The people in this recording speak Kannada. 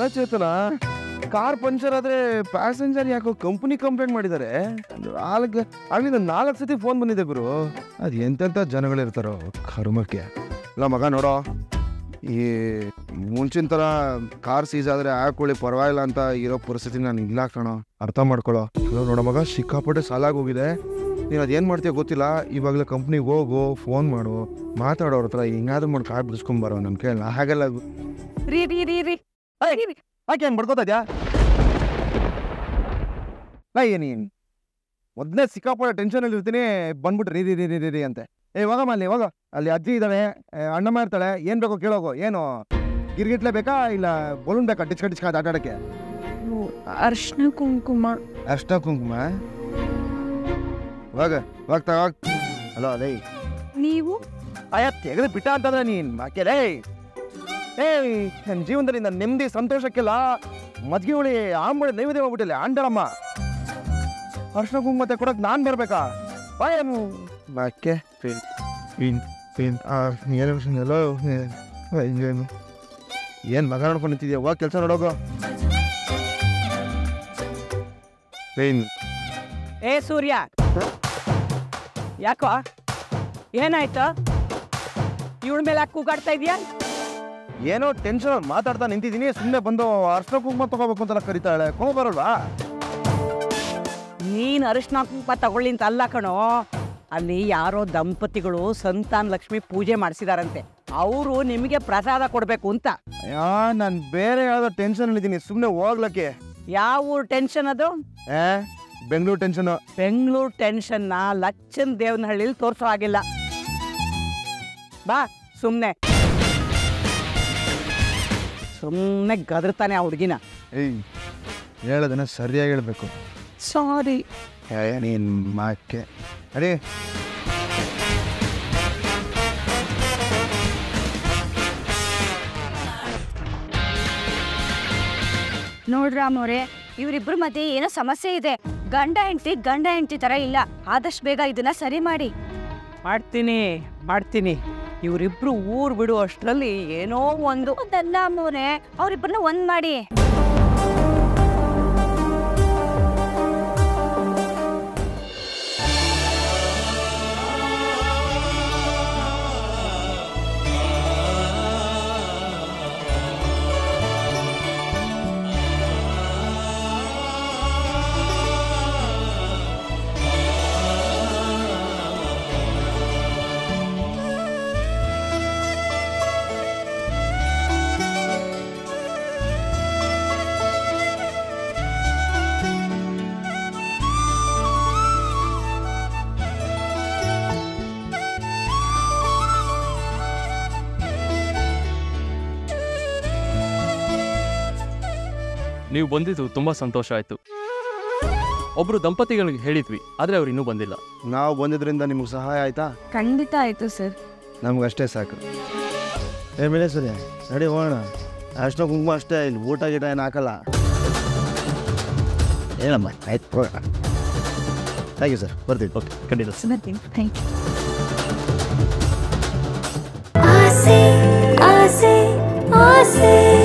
ಅಲ್ಲ ಚೇತನ ಕಾರ್ ಪಂಚರ್ ಆದ್ರೆ ಪ್ಯಾಸೆಂಜರ್ ಯಾಕೋ ಕಂಪನಿ ಕಂಪ್ಲೇಂಟ್ ಮಾಡಿದ್ದಾರೆ ನಾಲ್ಕು ಆಗ್ಲಿಂದ ನಾಲ್ಕು ಸತಿ ಫೋನ್ ಬಂದಿದೆ ಗುರು ಅದು ಎಂತೆಂಥ ಜನಗಳಿರ್ತಾರೋ ಕರ್ಮಕ್ಕೆ ಇಲ್ಲ ಮಗ ನೋಡೋ ಈ ಮುಂಚಿನ ಥರ ಕಾರ್ ಸೀಸ್ ಆದರೆ ಹಾಕೊಳ್ಳಿ ಪರವಾಗಿಲ್ಲ ಅಂತ ಇರೋ ಪರಿಸ್ಥಿತಿ ನಾನು ಇಲ್ಲ ಕಣೋ ಅರ್ಥ ಮಾಡ್ಕೊಳ್ಳೋ ಹಲೋ ನೋಡೋ ಮಗ ಸಿಕ್ಕಾಪಟ್ಟೆ ಸಾಲಾಗಿ ಹೋಗಿದೆ ನೀನು ಅದೇನು ಮಾಡ್ತೀಯ ಗೊತ್ತಿಲ್ಲ ಇವಾಗಲೇ ಕಂಪ್ನಿಗೆ ಹೋಗು ಫೋನ್ ಮಾಡು ಮಾತಾಡೋರ ಹತ್ರ ಹಿಂಗಾದ್ರೂ ಮಾಡಿ ಕಾರ್ ಬಿಡಿಸ್ಕೊಂಬರೋ ನನ್ನ ಕೇಳ ಹಾಗೆಲ್ಲ ರೀ ರೀ ರೀ ರೀ ರೀ, ರೀ. ಯಾಕೆ ಹೆಂಗೆ ಬಡ್ಕೋತಾ ಇದ್ಯಾ ನಾ ನೀನು ಮೊದಲೇ ಸಿಕ್ಕಾಪಟ್ಟೆ ಟೆನ್ಷನಲ್ಲಿ ಇರ್ತೀನಿ ಬಂದ್ಬಿಟ್ಟು ರೀ ರೀ ರೀ ರೀ ರೀ ರೀ ಅಂತೆ ಏ ಹೋಗಮ್ಮ ಅಲ್ಲಿ ಹೋಗೋ ಅಲ್ಲಿ ಅಜ್ಜಿ ಇದ್ದಾಳೆ ಏ, ಅಣ್ಣಮ್ಮ ಇರ್ತಾಳೆ ಏನು ಬೇಕೋ ಕೇಳೋಗು ಏನು ಗಿರ್ಗಿಟ್ಲೆ ಬೇಕಾ ಇಲ್ಲ ಬಲೂನ್ ಬೇಕಾ ಡಿಚ್ಕ ಡಿಚ್ಕ ಆಟ ಆಡೋಕ್ಕೆ ಅರ್ಶಿನ ಕುಂಕುಮ ಅಷ್ಟ ಕುಂಕುಮ ಹೋಗ ಹೋಗ್ತಾ ಹೋಗ್ ಅಲೋ ಅದೇ ನೀವು ಅಯ್ಯ ತೆಗೆದು ಬಿಟ್ಟ ಅಂತಂದ್ರೆ ನೀನ್ ಮಾಕೆಲೇ ಏಯ್ ನನ್ನ ಜೀವನದಲ್ಲಿ ನನ್ನ ನೆಮ್ಮದಿ ಸಂತೋಷಕ್ಕೆಲ್ಲ ಮಜ್ಗಿ ಹುಳಿ ಆಂಬಳಿ ನೈವೇದ್ಯ ಮಾಡ್ಬಿಟ್ಟಿಲ್ಲ ಆಂಡಳಮ್ಮ ಅರ್ಶನ ಕುಂಕುಮತೆ ಕೊಡಕ್ ನಾನ್ ಬರ್ಬೇಕಾ ಬಾಯನು ಮಾಕೆ ಪಿನ್ ಪಿನ್ ಪಿನ್ ಎಲ್ಲೋ ಏನು ಏನು ಮಗ ನೋಡ್ಕೊಂಡು ನಿಂತಿದ್ಯಾ ಹೋಗಿ ಕೆಲಸ ನೋಡೋಗು ಪೇನ್ ಏ ಸೂರ್ಯ ಯಾಕೋ ಏನಾಯ್ತು ಇವಳ ಮೇಲೆ ಯಾಕೆ ಕೂಗಾಡ್ತಾ ಇದೀಯಾ ಏನೋ ಟೆನ್ಷನ್ ಮಾತಾಡ್ತಾ ನಿಂತಿದ್ದೀನಿ ಸುಮ್ಮನೆ ಬಂದು ಅರ್ಶನ ಕುಂಕುಮ ತಗೋಬೇಕು ಅಂತೆಲ್ಲ ಕರಿತಾಳೆ ಕೋಪ ಬರಲ್ವಾ ನೀನ್ ಅರಿಶಿನ ಕುಂಕುಮ ತಗೊಳ್ಳಿ ಅಂತ ಅಲ್ಲ ಕಣೋ ಅಲ್ಲಿ ಯಾರೋ ದಂಪತಿಗಳು ಸಂತಾನ ಲಕ್ಷ್ಮಿ ಪೂಜೆ ಮಾಡಿಸಿದಾರಂತೆ ಅವರು ನಿಮಗೆ ಪ್ರಸಾದ ಕೊಡ್ಬೇಕು ಅಂತ ಅಯ್ಯೋ ನಾನು ಬೇರೆ ಯಾವ್ದೋ ಟೆನ್ಷನ್ ಇದ್ದೀನಿ ಸುಮ್ಮನೆ ಹೋಗ್ಲಕ್ಕೆ ಯಾವ ಊರ್ ಟೆನ್ಷನ್ ಅದು ಏ ಬೆಂಗಳೂರು ಟೆನ್ಷನು ಬೆಂಗಳೂರು ಟೆನ್ಷನ್ನ ಲಚ್ಚನ್ ದೇವನಹಳ್ಳಿಲಿ ತೋರಿಸೋ ಹಾಗಿಲ್ಲ ಬಾ ಸುಮ್ಮನೆ ಸುಮ್ಮನೆ ಗದರ್ತಾನೆ ಆ ಹುಡುಗಿನ ಏಯ್ ಹೇಳೋದನ್ನ ಸರಿಯಾಗಿ ಹೇಳ್ಬೇಕು ಸಾರಿ ಏ ನೀನ್ ಮಾಕೆ ಅಡಿ ನೋಡ್ರಾಮವ್ರೆ ಇವರಿಬ್ರು ಮಧ್ಯೆ ಏನೋ ಸಮಸ್ಯೆ ಇದೆ ಗಂಡ ಹೆಂಡತಿ ಗಂಡ ಹೆಂಡತಿ ತರ ಇಲ್ಲ ಆದಷ್ಟು ಬೇಗ ಇದನ್ನ ಸರಿ ಮಾಡಿ ಮಾಡ್ತೀನಿ ಮಾಡ್ತೀನಿ ಇವರಿಬ್ರು ಊರ್ ಬಿಡು ಅಷ್ಟರಲ್ಲಿ ಏನೋ ಒಂದು ಅದಲ್ಲ ಅಮ್ಮವ್ರೆ ಅವ್ರಿಬ್ರನ್ನ ಒಂದ್ ಮಾಡಿ ನೀವು ಬಂದಿದ್ದು ತುಂಬಾ ಸಂತೋಷ ಆಯ್ತು ಒಬ್ರು ದಂಪತಿಗಳಿಗೆ ಹೇಳಿದ್ವಿ ಆದ್ರೆ ಅವ್ರು ಇನ್ನೂ ಬಂದಿಲ್ಲ ನಾವು ಬಂದಿದ್ರಿಂದ ನಿಮ್ಗೆ ಸಹಾಯ ಆಯ್ತಾ ಖಂಡಿತ ಆಯ್ತು ಸರ್ ನಮ್ಗೆ ಅಷ್ಟೇ ಸಾಕು ಏ ಮೇಲೆ ಸರಿ ನಡಿ ಹೋಗೋಣ ಅಷ್ಟೋ ಕುಂಕುಮ ಅಷ್ಟೇ ಇಲ್ಲಿ ಊಟ ಗೀಟ ಏನು ಹಾಕಲ್ಲ ಏನಮ್ಮ ಆಯ್ತು ಹೋಗೋಣ ಥ್ಯಾಂಕ್ ಯು ಸರ್ ಬರ್ತೀವಿ ಓಕೆ ಖಂಡಿತ ಬರ್ತೀನಿ ಥ್ಯಾಂಕ್ ಯು ಆಸೆ ಆಸೆ ಆಸೆ